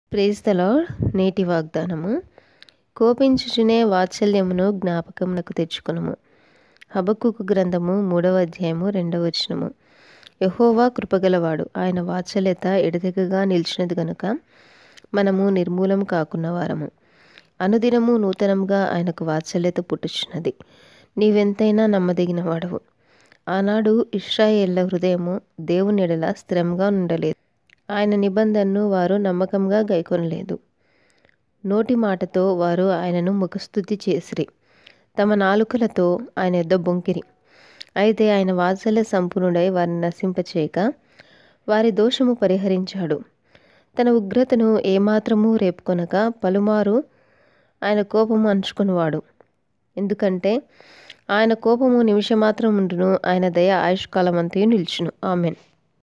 praise the lord నేటి వాగ్దానము కోపించుచునే వాత్సల్యమును జ్ఞాపకమునకు తెచ్చుకునము హబక్కుకు గ్రంథము మూడవ అధ్యాయము రెండవ వచనము యహోవా కృపగలవాడు ఆయన వాత్సల్యత ఎడతెగగా నిలిచినది గనుక మనము నిర్మూలం కాకున్న వారము అనుదినము నూతనంగా ఆయనకు వాత్సల్యత పుట్టుచున్నది నీవెంతైనా నమ్మదగిన వాడవు ఆనాడు ఇస్రాయేళ్ల హృదయము దేవుని ఎడల స్థిరంగా ఉండలేదు ఆయన నిబంధనను వారు నమ్మకంగా గైకొనలేదు నోటి మాటతో వారు ఆయనను ముఖస్థుతి చేసిరి తమ నాలుకలతో ఆయన యొద్ద బొంకిరి అయితే ఆయన వాత్సల్య సంపూర్ణుడై వారిని నశింపచేయక వారి దోషము పరిహరించాడు తన ఉగ్రతను ఏమాత్రము రేపుకొనక పలుమారు ఆయన కోపము అంచుకునివాడు ఎందుకంటే ఆయన కోపము నిమిషమాత్రం ఉండును ఆయన దయ ఆయుష్కాలమంతయు నిల్చును ఆమెన్